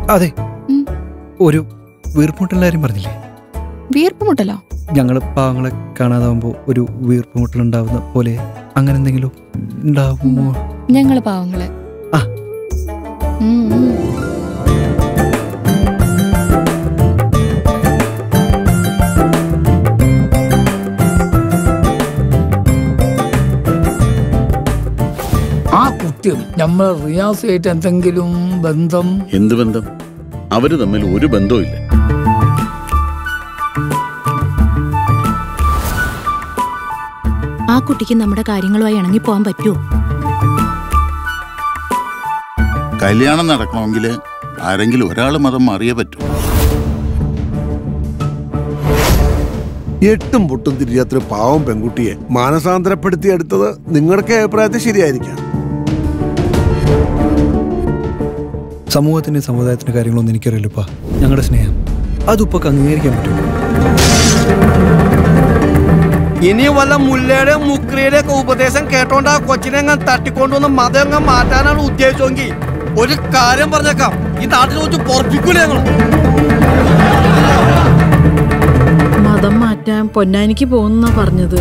അതെ ഉം. ഒരു വീർപ്പുമുട്ടലിന്റെ കാര്യം പറഞ്ഞില്ലേ വീർപ്പ് മുട്ടലോ ഞങ്ങൾ പാവങ്ങളെ കാണാതാവുമ്പോൾ ഒരു വീർപ്പുമുട്ടൽ ഉണ്ടാവുന്ന പോലെ അങ്ങനെ എന്തെങ്കിലും ഉണ്ടാവുമോ ഞങ്ങള് പാവങ്ങള് ആ. ഉം, ഉം. ആ കുട്ടി നമ്മൾ റിയാസായിട്ട് എന്തെങ്കിലും ബന്ധം എന്ത് ബന്ധം അവര് തമ്മിൽ ഒരു ബന്ധവും ഇല്ല ആ കുട്ടിക്ക് നമ്മുടെ കാര്യങ്ങളുമായി ഇണങ്ങിപ്പോവാൻ പറ്റുമോ കല്യാണം നടക്കണമെങ്കിൽ ആരെങ്കിലും ഒരാൾ മതം മാറിയേ പറ്റൂ എട്ടും പൊട്ടും തിരിയാത്തൊരു പാവം പെൺകുട്ടിയെ മാനസാന്തരപ്പെടുത്തിയെടുത്തത് നിങ്ങളുടെ അഭിപ്രായത്തിൽ ശരിയായിരിക്കാം സമൂഹത്തിന്റെ സമുദായത്തിന്റെ കാര്യങ്ങളൊന്നും എനിക്കറിയില്ലപ്പാ ഞങ്ങളുടെ സ്നേഹം അതുപ്പൊക്കെ അംഗീകരിക്കാൻ പറ്റും ഇനി വല്ല മുല്ലയുടെ മുക്രിയുടെ ഒക്കെ ഉപദേശം കേട്ടോണ്ട് ആ കൊച്ചിനെ അങ്ങ് തട്ടിക്കൊണ്ടുവന്ന് മതം അങ്ങ് മാറ്റാനാണ് ഉദ്ദേശിച്ചെങ്കിൽ ഒരു കാര്യം പറഞ്ഞേക്കാം ഈ നാട്ടിൽ വെച്ച് പൊറപ്പിക്കൂല ഞങ്ങൾ മതം മാറ്റാൻ പൊന്നാനിക്ക് പോകുന്ന പറഞ്ഞത്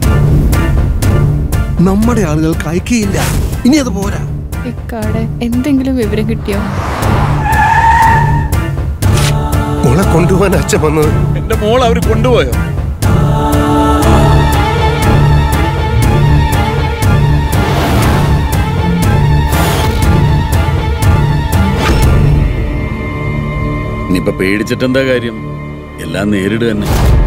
നമ്മുടെ ആളുകൾക്ക് ഐക്യയില്ല ഇനി അത് പോരാ ഇക്കാടെ എന്തെങ്കിലും വിവരം കിട്ടിയോ മോളെ കൊണ്ടുപോകാൻ അച്ഛൻ വന്നത് എന്റെ മോൾ അവര് കൊണ്ടുപോയോ ഇനിയിപ്പൊ പേടിച്ചിട്ടെന്താ കാര്യം എല്ലാം നേരിടുക തന്നെ